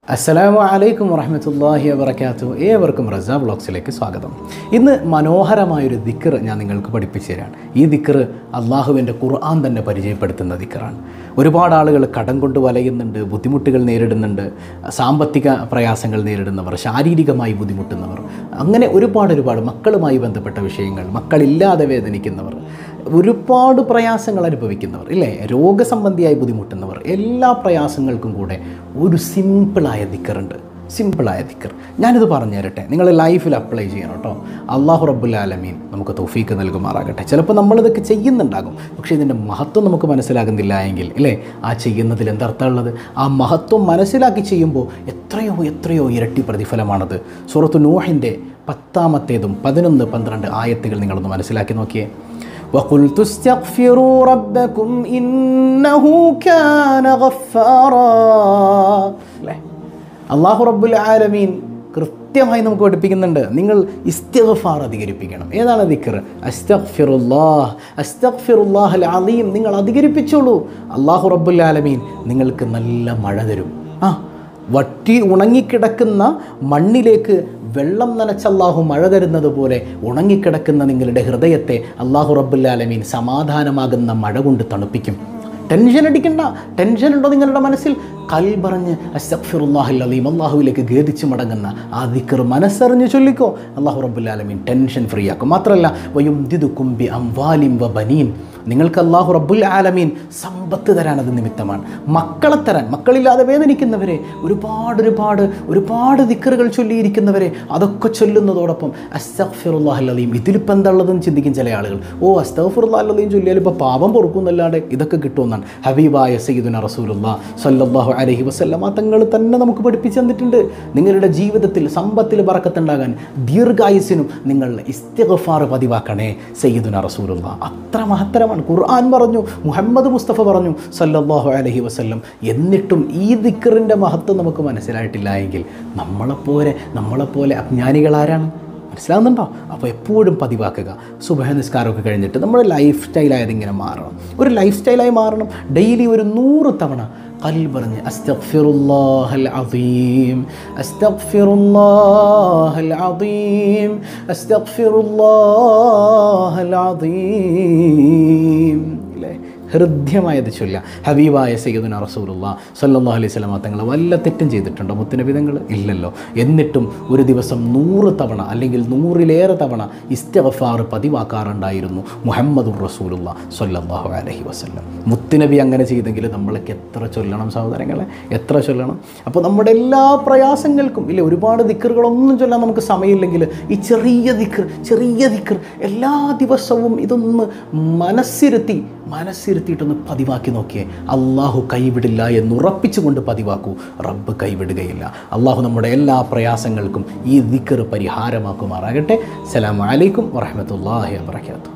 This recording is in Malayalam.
അസ്സലാമു അലൈക്കും വറഹമത്തല്ലാഹി വബർക്കാത്തു ഏവർക്കും റസ ബ്ലോഗ്സിലേക്ക് സ്വാഗതം ഇന്ന് മനോഹരമായൊരു ദിക്കർ ഞാൻ നിങ്ങൾക്ക് പഠിപ്പിച്ചു തരാണ് ഈ ദിക്കർ അള്ളാഹുവിൻ്റെ ഖുർആൻ തന്നെ പരിചയപ്പെടുത്തുന്ന ദിക്കറാണ് ഒരുപാട് ആളുകൾ കടം കൊണ്ട് വലയുന്നുണ്ട് ബുദ്ധിമുട്ടുകൾ നേരിടുന്നുണ്ട് സാമ്പത്തിക പ്രയാസങ്ങൾ നേരിടുന്നവർ ശാരീരികമായി ബുദ്ധിമുട്ടുന്നവർ അങ്ങനെ ഒരുപാട് ഒരുപാട് മക്കളുമായി ബന്ധപ്പെട്ട വിഷയങ്ങൾ മക്കളില്ലാതെ വേദനിക്കുന്നവർ ഒരുപാട് പ്രയാസങ്ങൾ അനുഭവിക്കുന്നവർ ഇല്ലേ രോഗസംബന്ധിയായി ബുദ്ധിമുട്ടുന്നവർ എല്ലാ പ്രയാസങ്ങൾക്കും കൂടെ ഒരു സിമ്പിളായ ദിക്കറുണ്ട് സിമ്പിളായ ദിക്കർ ഞാനിത് പറഞ്ഞു തരട്ടെ നിങ്ങൾ ലൈഫിൽ അപ്ലൈ ചെയ്യണം കേട്ടോ അള്ളാഹു റബ്ബുൽ ആലമീൻ നമുക്ക് തൗഫീക്ക് നൽകുമാറാകട്ടെ ചിലപ്പോൾ നമ്മളിതൊക്കെ ചെയ്യുന്നുണ്ടാകും പക്ഷേ ഇതിൻ്റെ മഹത്വം നമുക്ക് മനസ്സിലാകുന്നില്ല എങ്കിൽ ഇല്ലേ ആ ചെയ്യുന്നതിൽ എന്തർത്ഥമുള്ളത് ആ മഹത്വം മനസ്സിലാക്കി ചെയ്യുമ്പോൾ എത്രയോ എത്രയോ ഇരട്ടി പ്രതിഫലമാണത് സൂറത്തു നൂഹിൻ്റെ പത്താമത്തേതും പതിനൊന്ന് പന്ത്രണ്ട് ആയത്തുകൾ നിങ്ങളൊന്ന് മനസ്സിലാക്കി നോക്കിയേ وقلت استغفروا ربكم إنه كان غفارا അല്ലേ അള്ളാഹു റബ്ബുൽ ആലമീൻ കൃത്യമായി നമുക്ക് പഠിപ്പിക്കുന്നുണ്ട് നിങ്ങൾ ഇസ്തിഗ്ഫാർ അധികരിപ്പിക്കണം ഏതാണ് ദിക്കർ അസ്തഗ്ഫിറുല്ലാഹ് അസ്തഗ്ഫിറുല്ലാഹ് അൽ അലീം നിങ്ങൾ അധികരിപ്പിച്ചോളൂ അള്ളാഹു റബ്ബുൽ ആലമീൻ നിങ്ങൾക്ക് നല്ല മഴ തരും ആ വട്ടി ഉണങ്ങിക്കിടക്കുന്ന മണ്ണിലേക്ക് വെള്ളം നനച്ച അള്ളാഹു മഴ തരുന്നത് പോലെ ഉണങ്ങിക്കിടക്കുന്ന നിങ്ങളുടെ ഹൃദയത്തെ അള്ളാഹു റബ്ബുല്ലാലമീൻ സമാധാനമാകുന്ന മഴ കൊണ്ട് തണുപ്പിക്കും ടെൻഷൻ അടിക്കണ്ട ടെൻഷൻ ഉണ്ടോ നിങ്ങളുടെ മനസ്സിൽ കൽബറഞ്ഞ് അസ്തഫിറുല്ലാഹിൽ അലീം അള്ളാഹുവിലേക്ക് ഖേദിച്ച് മടങ്ങുന്ന ആ ദിക്കർ മനസ്സറിഞ്ഞ് ചൊല്ലിക്കോ അള്ളാഹു റബ്ബുല്ലാലമീൻ ടെൻഷൻ ഫ്രീ ആക്കും മാത്രമല്ല വയും ദിദു കുംബി അംവാലിം വ ബനീൻ നിങ്ങൾക്ക് അള്ളാഹു റബ്ബുൽ ആലമീൻ സമ്പത്ത് തരാൻ അത് നിമിത്തമാണ് മക്കളെ തരാൻ മക്കളില്ലാതെ വേദനിക്കുന്നവരെ ഒരുപാട് ഒരുപാട് ഒരുപാട് ദിക്കറുകൾ ചൊല്ലിയിരിക്കുന്നവരെ അതൊക്കെ ചൊല്ലുന്നതോടൊപ്പം അസ്തഫിറുല്ലാഹ് അലീം ഇതിലിപ്പോൾ എന്താ ഉള്ളതെന്ന് ചിന്തിക്കും ചില ആളുകൾ ഓ അസ്തഫിറുല്ലാഹ് അലീം ചൊല്ലിയാൽ ഇപ്പോൾ പാപം പൊറുക്കുന്നല്ലാതെ ഇതൊക്കെ കിട്ടുമെന്നാണ് ഹബീബായ സയ്യിദുന റസൂലുള്ള സല്ലല്ലാഹു അലൈഹി വസല്ലമ തങ്ങൾ തന്നെ നമുക്ക് പഠിപ്പിച്ചു തന്നിട്ടുണ്ട് നിങ്ങളുടെ ജീവിതത്തിൽ സമ്പത്തിൽ പറക്കത്തുണ്ടാകാൻ ദീർഘായുസിനും നിങ്ങൾ ഇസ്തിഗ്ഫാർ പതിവാക്കണേ സയ്യിദുന റസൂലുള്ള അത്ര മഹത്തരമാണ് ഖുർആൻ പറഞ്ഞു മുഹമ്മദ് മുസ്തഫ പറഞ്ഞു സല്ലല്ലാഹു അലൈഹി വസല്ലം എന്നിട്ടും ഈ ദിക്കറിൻ്റെ മഹത്വം നമുക്ക് മനസ്സിലായിട്ടില്ല എങ്കിൽ നമ്മളെപ്പോലെ നമ്മളെപ്പോലെ അജ്ഞാനികളാരാണ് മനസ്സിലാകുന്നുണ്ടോ അപ്പോൾ എപ്പോഴും പതിവാക്കുക സുബഹ നിസ്കാരമൊക്കെ കഴിഞ്ഞിട്ട് നമ്മുടെ ലൈഫ് സ്റ്റൈലായത് ഇങ്ങനെ മാറണം ഒരു ലൈഫ് സ്റ്റൈലായി മാറണം ഡെയിലി ഒരു നൂറ് തവണ കൽബറിഞ്ഞ് അസ്തഗ്ഫിറുല്ലാഹൽ അദീം അസ്തഗ്ഫിറുല്ലാഹൽ അദീം അസ്തഗ്ഫിറുല്ലാഹൽ അദീം ഇല്ലേ ഹൃദ്യമായത് ചൊല്ല ഹബീബായ സയ്യിദുന റസൂലുള്ള സല്ലല്ലാഹു അലൈഹി സ്വലാമ തങ്ങൾ വല്ല തെറ്റും ചെയ്തിട്ടുണ്ടോ മുത്തനബിതങ്ങൾ ഇല്ലല്ലോ എന്നിട്ടും ഒരു ദിവസം നൂറ് തവണ അല്ലെങ്കിൽ നൂറിലേറെ തവണ ഇസ്തഗഫാർ പതിവാക്കാറുണ്ടായിരുന്നു മുഹമ്മദുർ റസൂലുള്ള സല്ലല്ലാഹു അലൈഹി വസല്ലം മുത്തുനബി അങ്ങനെ ചെയ്തെങ്കിൽ നമ്മളൊക്കെ എത്ര ചൊല്ലണം സഹോദരങ്ങളെ എത്ര ചൊല്ലണം അപ്പോൾ നമ്മുടെ എല്ലാ പ്രയാസങ്ങൾക്കും ഇല്ല ഒരുപാട് ദിക്കറുകളൊന്നും ചൊല്ലാൻ നമുക്ക് സമയമില്ലെങ്കിൽ ഈ ചെറിയ ദിക്കർ ചെറിയ ദിക്കർ എല്ലാ ദിവസവും ഇതൊന്ന് മനസ്സിരുത്തി മനസ്സിരുത്തിയിട്ടൊന്ന് പതിവാക്കി നോക്കിയേ അള്ളാഹു കൈവിടില്ല എന്ന് ഉറപ്പിച്ചുകൊണ്ട് പതിവാക്കൂ റബ്ബ് കൈവിടുകയില്ല അള്ളാഹു നമ്മുടെ എല്ലാ പ്രയാസങ്ങൾക്കും ഈ ദിക്കർ പരിഹാരമാക്കുമാറാകട്ടെ സലാം അലൈക്കും വറഹമത്തല്ലാഹി വാബർക്കാത്തു